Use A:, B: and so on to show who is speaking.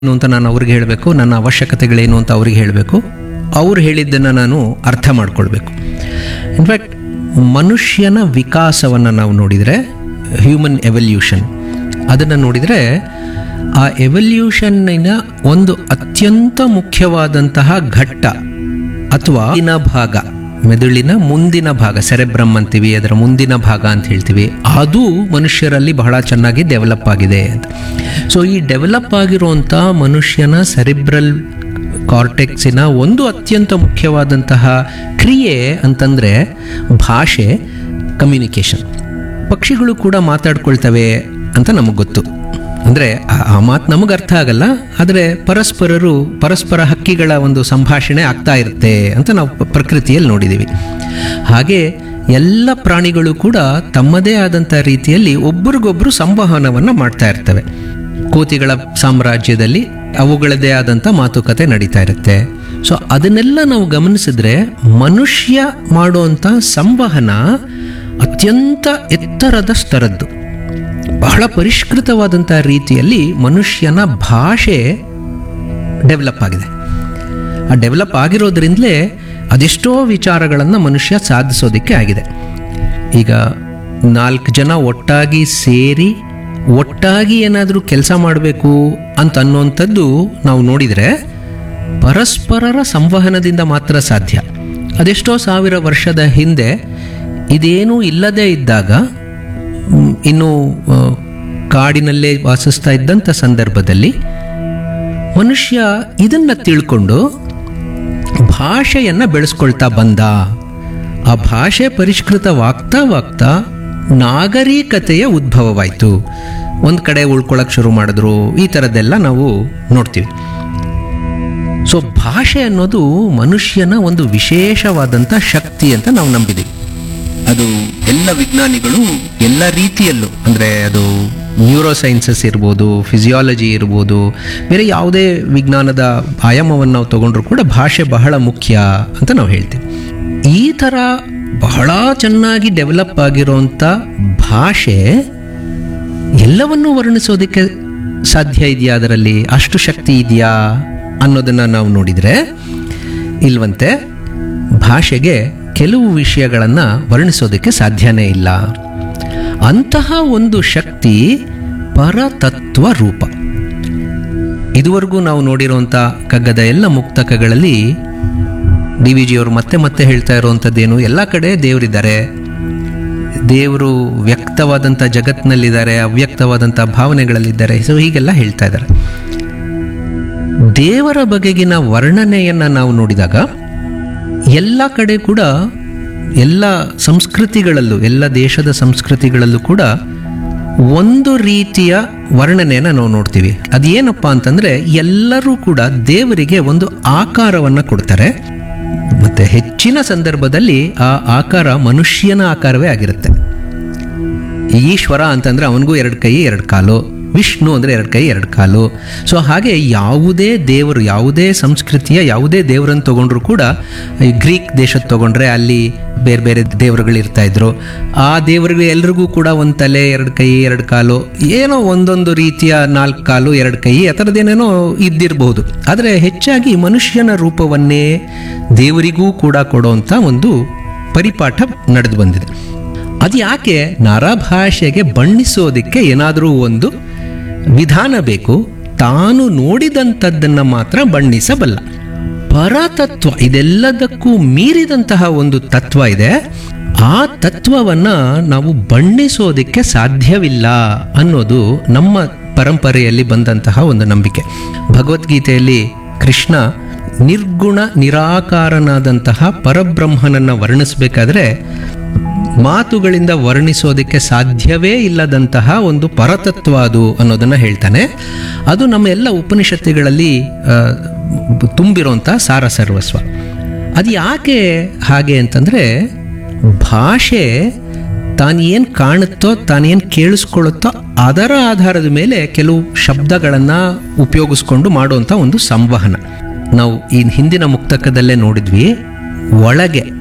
A: ಏನು ಅಂತ ನಾನು ಅವ್ರಿಗೆ ಹೇಳಬೇಕು ನನ್ನ ಅವಶ್ಯಕತೆಗಳೇನು ಅಂತ ಅವ್ರಿಗೆ ಹೇಳಬೇಕು ಅವ್ರು ಹೇಳಿದ್ದನ್ನು ನಾನು ಅರ್ಥ ಮಾಡ್ಕೊಳ್ಬೇಕು ಇನ್ಫ್ಯಾಕ್ಟ್ ಮನುಷ್ಯನ ವಿಕಾಸವನ್ನು ನಾವು ನೋಡಿದರೆ ಹ್ಯೂಮನ್ ಎವಲ್ಯೂಷನ್ ಅದನ್ನು ನೋಡಿದರೆ ಆ ಎವಲ್ಯೂಷನ್ನಿನ ಒಂದು ಅತ್ಯಂತ ಮುಖ್ಯವಾದಂತಹ ಘಟ್ಟ ಅಥವಾ ಮುಂದಿನ ಭಾಗ ಮೆದುಳಿನ ಮುಂದಿನ ಭಾಗ ಸೆರೆಬ್ರಮ್ ಅಂತೀವಿ ಅದರ ಮುಂದಿನ ಭಾಗ ಅಂತ ಹೇಳ್ತೀವಿ ಅದು ಮನುಷ್ಯರಲ್ಲಿ ಬಹಳ ಚೆನ್ನಾಗಿ ಡೆವಲಪ್ ಆಗಿದೆ ಅಂತ ಸೊ ಈ ಡೆವಲಪ್ ಆಗಿರುವಂಥ ಮನುಷ್ಯನ ಸೆರಿಬ್ರಲ್ ಕಾರ್ಟೆಕ್ಸಿನ ಒಂದು ಅತ್ಯಂತ ಮುಖ್ಯವಾದಂತಹ ಕ್ರಿಯೆ ಅಂತಂದರೆ ಭಾಷೆ ಕಮ್ಯುನಿಕೇಷನ್ ಪಕ್ಷಿಗಳು ಕೂಡ ಮಾತಾಡ್ಕೊಳ್ತವೆ ಅಂತ ನಮಗೆ ಗೊತ್ತು ಅಂದರೆ ಆ ಮಾತು ನಮಗೆ ಅರ್ಥ ಆಗಲ್ಲ ಆದರೆ ಪರಸ್ಪರರು ಪರಸ್ಪರ ಹಕ್ಕಿಗಳ ಒಂದು ಸಂಭಾಷಣೆ ಆಗ್ತಾ ಇರುತ್ತೆ ಅಂತ ನಾವು ಪ- ಪ್ರಕೃತಿಯಲ್ಲಿ ನೋಡಿದ್ದೀವಿ ಹಾಗೆ ಎಲ್ಲ ಪ್ರಾಣಿಗಳು ಕೂಡ ತಮ್ಮದೇ ಆದಂಥ ರೀತಿಯಲ್ಲಿ ಒಬ್ರಿಗೊಬ್ರು ಸಂವಹನವನ್ನು ಮಾಡ್ತಾ ಇರ್ತವೆ ಕೋತಿಗಳ ಸಾಮ್ರಾಜ್ಯದಲ್ಲಿ ಅವುಗಳದೇ ಆದಂಥ ಮಾತುಕತೆ ನಡೀತಾ ಇರುತ್ತೆ ಸೊ ಅದನ್ನೆಲ್ಲ ನಾವು ಗಮನಿಸಿದ್ರೆ ಮನುಷ್ಯ ಮಾಡುವಂಥ ಸಂವಹನ ಅತ್ಯಂತ ಎತ್ತರದ ಸ್ತರದ್ದು ಬಹಳ ಪರಿಷ್ಕೃತವಾದಂಥ ರೀತಿಯಲ್ಲಿ ಮನುಷ್ಯನ ಭಾಷೆ ಡೆವಲಪ್ ಆಗಿದೆ ಆ ಡೆವಲಪ್ ಆಗಿರೋದ್ರಿಂದಲೇ ಅದೆಷ್ಟೋ ವಿಚಾರಗಳನ್ನು ಮನುಷ್ಯ ಸಾಧಿಸೋದಕ್ಕೆ ಆಗಿದೆ ಈಗ ನಾಲ್ಕು ಜನ ಒಟ್ಟಾಗಿ ಸೇರಿ ಒಟ್ಟಾಗಿ ಏನಾದರೂ ಕೆಲಸ ಮಾಡಬೇಕು ಅಂತ ಅನ್ನೋಂಥದ್ದು ನಾವು ನೋಡಿದರೆ ಪರಸ್ಪರರ ಸಂವಹನದಿಂದ ಮಾತ್ರ ಸಾಧ್ಯ ಅದೆಷ್ಟೋ ಸಾವಿರ ವರ್ಷದ ಹಿಂದೆ ಇದೇನೂ ಇಲ್ಲದೇ ಇದ್ದಾಗ ಮ್, ಇನ್ನು ಆ, ಕಾಡಿನಲ್ಲೇ ವಾಸಿಸ್ತಾ ಇದ್ದಂಥ ಸಂದರ್ಭದಲ್ಲಿ ಮನುಷ್ಯ ಇದನ್ನ ತಿಳ್ಕೊಂಡು ಭಾಷೆಯನ್ನು ಬೆಳೆಸ್ಕೊಳ್ತಾ ಬಂದ ಆ ಭಾಷೆ ಪರಿಷ್ಕೃತವಾಗ್ತಾ ವಾಗ್ತಾ ನಾಗರಿಕತೆಯ ಉದ್ಭವವಾಯಿತು ಒಂದು ಕಡೆ ಉಳ್ಕೊಳ್ಳೋಕೆ ಶುರು ಮಾಡಿದ್ರು ಈ ಥರದ್ದೆಲ್ಲ ನಾವು ನೋಡ್ತೀವಿ ಸೊ ಭಾಷೆ ಅನ್ನೋದು ಮನುಷ್ಯನ ಒಂದು ವಿಶೇಷವಾದಂಥ ಶಕ್ತಿ ಅಂತ ನಾವು ನಂಬಿದ್ದೀವಿ ಅದು ಎಲ್ಲ ವಿಜ್ಞಾನಿಗಳು ಎಲ್ಲ ರೀತಿಯಲ್ಲೂ ಅಂದರೆ ಅದು ನ್ಯೂರೋ ಸೈನ್ಸಸ್ ಇರ್ಬೋದು ಫಿಸಿಯಾಲಜಿ ಇರ್ಬೋದು ಬೇರೆ ಯಾವುದೇ ವಿಜ್ಞಾನದ ಆಯಾಮವನ್ನು ನಾವು ತಗೊಂಡ್ರು ಕೂಡ ಭಾಷೆ ಬಹಳ ಮುಖ್ಯ ಅಂತ ನಾವು ಹೇಳ್ತೀವಿ ಈ ಥರ ಬಹಳ ಚೆನ್ನಾಗಿ ಡೆವಲಪ್ ಆಗಿರೋಂಥ ಭಾಷೆ ಎಲ್ಲವನ್ನೂ ವರ್ಣಿಸೋದಕ್ಕೆ ಸಾಧ್ಯ ಇದೆಯಾ ಅದರಲ್ಲಿ ಅಷ್ಟು ಶಕ್ತಿ ಇದೆಯಾ ಅನ್ನೋದನ್ನು ನಾವು ನೋಡಿದರೆ ಇಲ್ವಂತೆ ಭಾಷೆಗೆ ಕೆಲವು ವಿಷಯಗಳನ್ನು ವರ್ಣಿಸೋದಕ್ಕೆ ಸಾಧ್ಯನೇ ಇಲ್ಲ ಅಂತಹ ಒಂದು ಶಕ್ತಿ ಪರತತ್ವ ರೂಪ ಇದುವರೆಗೂ ನಾವು ನೋಡಿರುವಂಥ ಕಗ್ಗದ ಎಲ್ಲ ಮುಕ್ತಕಗಳಲ್ಲಿ ಡಿ ವಿ ಜಿಯವರು ಮತ್ತೆ ಮತ್ತೆ ಹೇಳ್ತಾ ಇರುವಂಥದ್ದೇನು ಎಲ್ಲ ಕಡೆ ದೇವರಿದ್ದಾರೆ ದೇವರು ವ್ಯಕ್ತವಾದಂಥ ಜಗತ್ತಿನಲ್ಲಿದ್ದಾರೆ ಅವ್ಯಕ್ತವಾದಂಥ ಭಾವನೆಗಳಲ್ಲಿದ್ದಾರೆ ಸೊ ಹೀಗೆಲ್ಲ ಹೇಳ್ತಾ ಇದ್ದಾರೆ ದೇವರ ಬಗೆಗಿನ ವರ್ಣನೆಯನ್ನು ನಾವು ನೋಡಿದಾಗ ಎಲ್ಲ ಕಡೆ ಕೂಡ ಎಲ್ಲ ಸಂಸ್ಕೃತಿಗಳಲ್ಲೂ ಎಲ್ಲ ದೇಶದ ಸಂಸ್ಕೃತಿಗಳಲ್ಲೂ ಕೂಡ ಒಂದು ರೀತಿಯ ವರ್ಣನೆಯನ್ನು ನಾವು ನೋಡ್ತೀವಿ ಅದೇನಪ್ಪ ಅಂತಂದ್ರೆ ಎಲ್ಲರೂ ಕೂಡ ದೇವರಿಗೆ ಒಂದು ಆಕಾರವನ್ನು ಕೊಡ್ತಾರೆ ಮತ್ತೆ ಹೆಚ್ಚಿನ ಸಂದರ್ಭದಲ್ಲಿ ಆ ಆಕಾರ ಮನುಷ್ಯನ ಆಕಾರವೇ ಆಗಿರುತ್ತೆ ಈಶ್ವರ ಅಂತಂದ್ರೆ ಅವನಿಗೂ ಎರಡು ಕೈ ಎರಡು ಕಾಲು ವಿಷ್ಣು ಅಂದರೆ ಎರಡು ಕೈ ಎರಡು ಕಾಲು ಸೊ ಹಾಗೆ ಯಾವುದೇ ದೇವರು ಯಾವುದೇ ಸಂಸ್ಕೃತಿಯ ಯಾವುದೇ ದೇವರನ್ನು ತಗೊಂಡ್ರು ಕೂಡ ಈ ಗ್ರೀಕ್ ದೇಶದ ತಗೊಂಡ್ರೆ ಅಲ್ಲಿ ಬೇರೆ ಬೇರೆ ದೇವರುಗಳು ಇರ್ತಾ ಇದ್ರು ಆ ದೇವರುಗಳು ಎಲ್ರಿಗೂ ಕೂಡ ಒಂದು ತಲೆ ಎರಡು ಕೈ ಎರಡು ಕಾಲು ಏನೋ ಒಂದೊಂದು ರೀತಿಯ ನಾಲ್ಕು ಕಾಲು ಎರಡು ಕೈ ಆ ಥರದ್ದೇನೇನೋ ಇದ್ದಿರಬಹುದು ಆದರೆ ಹೆಚ್ಚಾಗಿ ಮನುಷ್ಯನ ರೂಪವನ್ನೇ ದೇವರಿಗೂ ಕೂಡ ಕೊಡುವಂಥ ಒಂದು ಪರಿಪಾಠ ನಡೆದು ಬಂದಿದೆ ಅದು ಯಾಕೆ ನರಭಾಷೆಗೆ ಬಣ್ಣಿಸೋದಕ್ಕೆ ಏನಾದರೂ ಒಂದು ವಿಧಾನ ಬೇಕು ತಾನು ನೋಡಿದಂಥದ್ದನ್ನು ಮಾತ್ರ ಬಣ್ಣಿಸಬಲ್ಲ ಪರತತ್ವ ಇದೆಲ್ಲದಕ್ಕೂ ಮೀರಿದಂತಹ ಒಂದು ತತ್ವ ಇದೆ ಆ ತತ್ವವನ್ನ ನಾವು ಬಣ್ಣಿಸೋದಕ್ಕೆ ಸಾಧ್ಯವಿಲ್ಲ ಅನ್ನೋದು ನಮ್ಮ ಪರಂಪರೆಯಲ್ಲಿ ಬಂದಂತಹ ಒಂದು ನಂಬಿಕೆ ಭಗವದ್ಗೀತೆಯಲ್ಲಿ ಕೃಷ್ಣ ನಿರ್ಗುಣ ನಿರಾಕಾರನಾದಂತಹ ಪರಬ್ರಹ್ಮನನ್ನ ವರ್ಣಿಸಬೇಕಾದ್ರೆ ಮಾತುಗಳಿಂದ ವರ್ಣಿಸೋದಕ್ಕೆ ಸಾಧ್ಯವೇ ಇಲ್ಲದಂತಹ ಒಂದು ಪರತತ್ವ ಅದು ಅನ್ನೋದನ್ನು ಹೇಳ್ತಾನೆ ಅದು ನಮ್ಮ ಎಲ್ಲ ಉಪನಿಷತ್ತುಗಳಲ್ಲಿ ಆ, ತುಂಬಿರೋಂಥ ಸಾರ ಸರ್ವಸ್ವ ಅದು ಯಾಕೆ ಹಾಗೆ ಅಂತಂದರೆ ಭಾಷೆ ತಾನೇನು ಕಾಣುತ್ತೋ ತಾನೇನು ಕೇಳಿಸ್ಕೊಳ್ಳುತ್ತೋ ಅದರ ಆಧಾರದ ಮೇಲೆ ಕೆಲವು ಶಬ್ದಗಳನ್ನು ಉಪಯೋಗಿಸ್ಕೊಂಡು ಮಾಡುವಂಥ ಒಂದು ಸಂವಹನ ನಾವು ಈ ಹಿಂದಿನ ಮುಕ್ತಕದಲ್ಲೇ ನೋಡಿದ್ವಿ ಒಳಗೆ